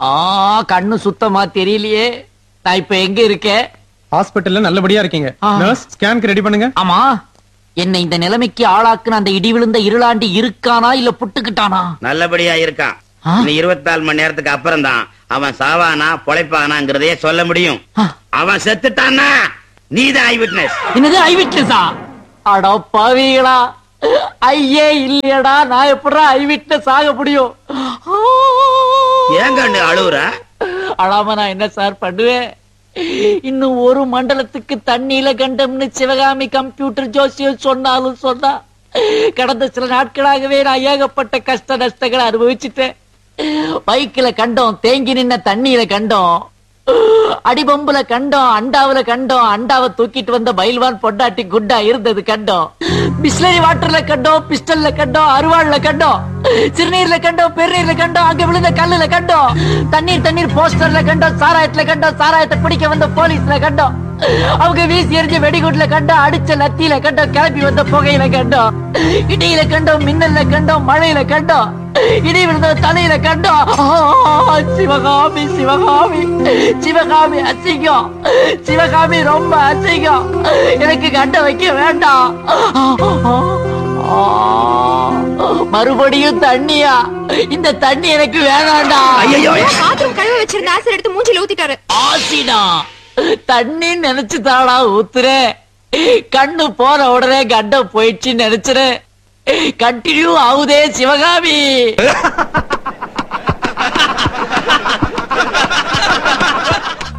ஆ கண்ணு சுத்தமா தெரியலையே நான் இப்ப எங்க இருக்கேன் ஹாஸ்பிடல்ல நல்லபடியா இருக்கீங்க ஆ. நர்ஸ் ஸ்கேனுக்கு ரெடி பண்ணுங்க ஆமா என்னை இந்த நிலைமைக்கு ஆளாக்குன அந்த இடி விழுந்த இருளாண்டி இருக்கானா இல்ல புட்டுக்கிட்டானா நல்லபடியா இருக்கான் ஆ? இன்னும் இருபத்தி நாலு மணி நேரத்துக்கு அப்புறம் தான் அவன் சாவானா பொழைப்பானாங்கிறதையே சொல்ல முடியும் ஆ. அவன் செத்துட்டான்னா நீதான் ஐ விட்னஸ் என்னது ஐ விட்னஸா அட பாவிகளா ஐயே இல்லையடா நான் எப்படா ஐ விட்னஸ் ஆக முடியும் ஆ! ஏன் கண்ணு அழுவுற அழாம நான் என்ன சார் பண்ணுவேன் இன்னும் ஒரு மண்டலத்துக்கு தண்ணியில கண்டம்னு சிவகாமி கம்ப்யூட்டர் ஜோசியம் சொன்னாலும் சொன்னா கடந்த சில நாட்களாகவே நான் ஏகப்பட்ட கஷ்ட நஷ்டங்களை அனுபவிச்சுட்டேன் பைக்ல கண்டோம் தேங்கி நின்ன தண்ணியில கண்டோம் அடிபம்புல கண்டோம் அண்டாவுல கண்டோம் அண்டாவை தூக்கிட்டு வந்த பயில்வான் பொண்டாட்டி குண்டா இருந்தது கண்டோம் பிஸ்லரி வாட்டர்ல கண்டோம் பிஸ்டல்ல கண்டோம் அருவாள்ல கண்டோம் சிறுநீர்ல கண்டோம் பெருநீர்ல கண்டோம் அங்க விழுந்த கல்லுல கண்டோம் தண்ணீர் தண்ணீர் போஸ்டர்ல கண்டோம் சாராயத்துல கண்டோம் சாராயத்தை பிடிக்க வந்த போலீஸ்ல கண்டோம் அவங்க வீசி எரிஞ்ச வெடிகுட்ல கண்டோம் அடிச்ச லத்தியில கண்டோம் கிளப்பி வந்த புகையில கண்டோம் இடியில கண்டோம் மின்னல்ல கண்டோம் மழையில கண்டோம் இடி விழுந்த தலையில கண்டோம் ஆ, சிவகாமி சிவகாமி சிவகாமி அசிங்கம் சிவகாமி ரொம்ப அசிங்கம் எனக்கு கண்ட வைக்க வேண்டாம் ஆ, மறுபடியும் தண்ணியா இந்த தண்ணி எனக்கு வேணாண்டா ஐயோ பாத்ரூம் கழுவ வச்சிருந்த ஆசிட் எடுத்து மூஞ்சில ஊத்திட்டாரு ஆசிடா தண்ணி நினைச்சு தாடா ஊத்துறேன் கண்ணு போற உடனே கண்டம் போயிடுச்சுன்னு நினைச்சுறேன் கண்டினியூ ஆகுதே சிவகாமி